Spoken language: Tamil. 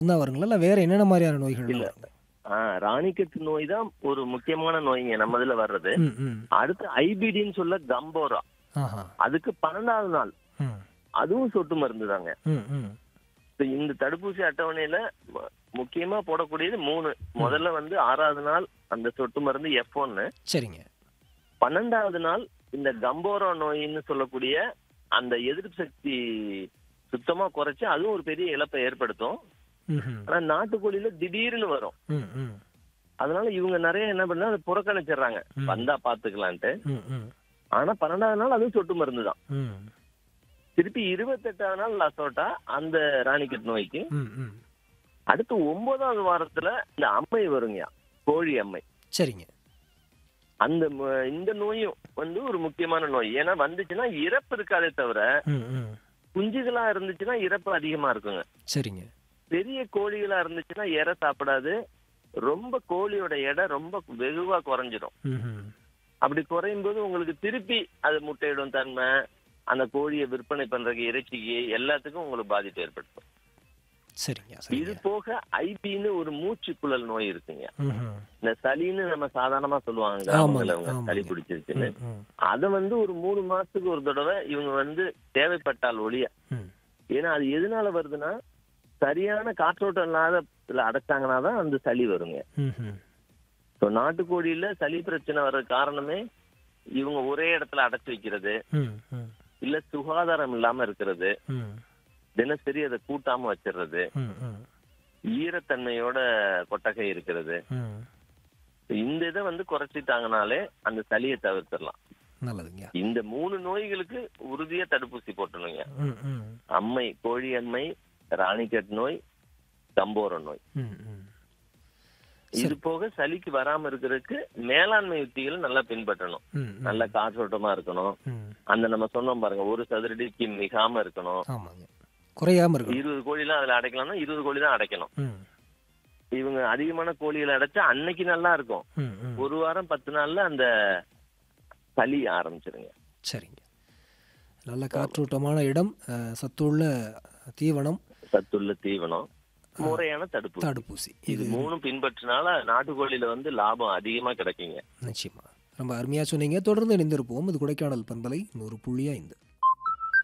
தான் வருங்களா இல்லை வேற என்னென்ன மாதிரியான நோய்கள் இல்ல. ஆ, ராணிக்கட்டு நோய் தான் ஒரு முக்கியமான நோய்ங்க நம்ம இதுல வர்றது ம் ம் அடுத்து ஐபிடின்னு சொல்ல கம்போரா ஆஹா அதுக்கு பன்னெண்டாவது நாள் ம் அதுவும் சொட்டு மருந்து தாங்க ம் ம் இப்ப இந்த தடுப்பூசி அட்டவணையில மு- முக்கியமா போடக்கூடியது மூணு முதல்ல வந்து ஆறாவது நாள் அந்த சொட்டு மருந்து எஃப் ஒன்னு சரிங்க பன்னெண்டாவது நாள் இந்த கம்போரா நோயின்னு சொல்லக்கூடிய அந்த எதிர்ப்பு சக்தி சுத்தமா குறைச்சு அதுவும் ஒரு பெரிய இழப்பை ஏற்படுத்தும் ம் ம் ஆனா நாட்டுக்கோழியில திடீர்னு வரும் ம் ம் அதனால இவங்க நிறைய என்ன பண்ணா அதை புறக்கணிச்சிடுறாங்க ம். வந்தா பாத்துக்கலான்ட்டு ம் ம் ஆனா பன்னெண்டாவது நாள் அதுவும் சொட்டு மருந்து தான் ம் திருப்பி இருபத்தெட்டாவது நாள் லசோட்டா அந்த ராணிக்கட் நோய்க்கு ம் ம் அடுத்து ஒன்பதாவது வாரத்துல இந்த அம்மை வருங்கயா கோழி அம்மை சரிங்க அந்த ம- இந்த நோயும் வந்து ஒரு முக்கியமான நோய் ஏன்னா வந்துச்சுன்னா இறப்பு இருக்காதே தவிர ம் ம் குஞ்சுகளா இருந்துச்சுன்னா இறப்பு அதிகமா இருக்குங்க சரிங்க பெரிய கோழிகளா இருந்துச்சுன்னா இறை சாப்பிடாது ரொம்ப கோழியோட எடை ரொம்ப வெகுவா குறைஞ்சிடும் ம் ம் அப்படி குறையும் போது உங்களுக்கு திருப்பி அது முட்டையிடும் தன்மை அந்த கோழியை விற்பனை பண்றதுக்கு இறைச்சிக்கு எல்லாத்துக்கும் உங்களுக்கு பாதிப்பு ஏற்படுத்தும் சரிங்க இது சரிங்க போக ஐபின்னு ஒரு மூச்சுக்குழல் நோய் இருக்குங்க ம் ம் இந்த சளின்னு நம்ம சாதாரணமா சொல்லுவாங்க ஆமாங்க, கிராமங்கள்ல அவங்க ஆமாங்க. சளி பிடிச்சிருச்சுன்னு ம் ம் அத வந்து ஒரு மூணு மாசத்துக்கு ஒரு தடவை இவங்க வந்து தேவைப்பட்டால் ஒழிய ம் ஏன்னா அது எதனால வருதுன்னா சரியான காற்றோட்டம் இல்லாத இதுல அடைச்சாங்கன்னா தான் அந்த சளி வருங்க ம் ம் ஸோ நாட்டுக்கோழியில சளி பிரச்சனை வர்ற காரணமே இவங்க ஒரே இடத்துல அடைச்சு வைக்கிறது ம் ம் இல்ல சுகாதாரம் இல்லாம இருக்கிறது ம் தினசரி அதை கூட்டாம வச்சிடுறது ம் ம் ஈரத்தன்மையோட கொட்டகை இருக்கிறது ம் இந்த இதை வந்து குறைச்சிட்டாங்கனாலே அந்த சளியை தவிர்த்திடலாம் நல்லதுங்க இந்த மூணு நோய்களுக்கு உறுதியா தடுப்பூசி போட்டணுங்க ம் ம் அம்மை கோழி அம்மை ராணிக்கட் நோய் கம்போர நோய் ம் ம் இது போக சளிக்கு வராம இருக்கிறதுக்கு மேலாண்மை யுக்திகளை நல்லா பின்பற்றணும் ம் ம் நல்ல காற்றோட்டமா இருக்கணும் ம் அந்த நம்ம சொன்னோம் பாருங்க ஒரு சதுரடிக்கு மிகாம இருக்கணும் ஆமாங்க குறையாம இருக்கணும் இருபது கோழிலாம் அதுல அடைக்கலாம்னா இருபது கோழி தான் அடைக்கணும் ம் இவங்க அதிகமான கோழிகளை அடைச்சா அன்னைக்கு நல்லா இருக்கும் ம் ம் ஒரு வாரம் பத்து நாள்ல அந்த சளி ஆரம்பிச்சிருங்க சரிங்க நல்ல காற்றோட்டமான இடம் அஹ், சத்துள்ள தீவனம் சத்துள்ள தீவனம் முறையான தடுப்பு தடுப்பூசி இது இது மூணும் பின்பற்றினால நாட்டுக்கோழியில வந்து லாபம் அதிகமா கிடைக்குங்க நிச்சயமா ரொம்ப அருமையாக சொன்னீங்க தொடர்ந்து இணைந்திருப்போம் இது கொடைக்கானல் பண்பலை நூறு புள்ளி ஐந்து